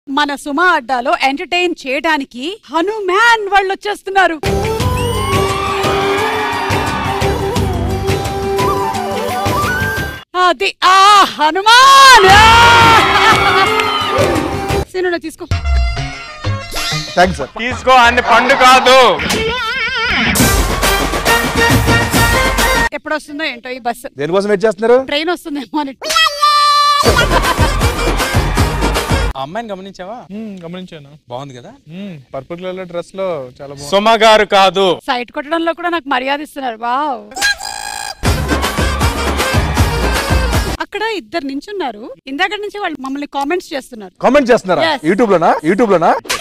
మన సుమా అడ్డాలో ఎంటర్టైన్ చేయడానికి హనుమాన్ వాళ్ళు వచ్చేస్తున్నారు అది ఆ హనుమాన్ సినిమా తీసుకో థ్యాంక్స్ సార్ తీసుకో అన్ని పండు కాదు ఎప్పుడు వస్తుందో ఏంటో ఈ బస్సు దేనికోసం వెయిట్ చేస్తున్నారు ట్రైన్ వస్తుందేమో అని ఆ అమ్మాయిని గమనించావా గమనించాను బాగుంది కదా పర్పుల్ కలర్ డ్రెస్ లో చాలా బాగుంది సుమ గారు కాదు సైట్ కొట్టడంలో కూడా నాకు మర్యాద ఇస్తున్నారు వావ్ అక్కడ ఇద్దరు నించున్నారు ఇందాక నుంచి వాళ్ళు మమ్మల్ని కామెంట్స్ చేస్తున్నారు కామెంట్ చేస్తున్నారా Yes. యూట్యూబ్ లోనా యూట్యూబ్ లోనా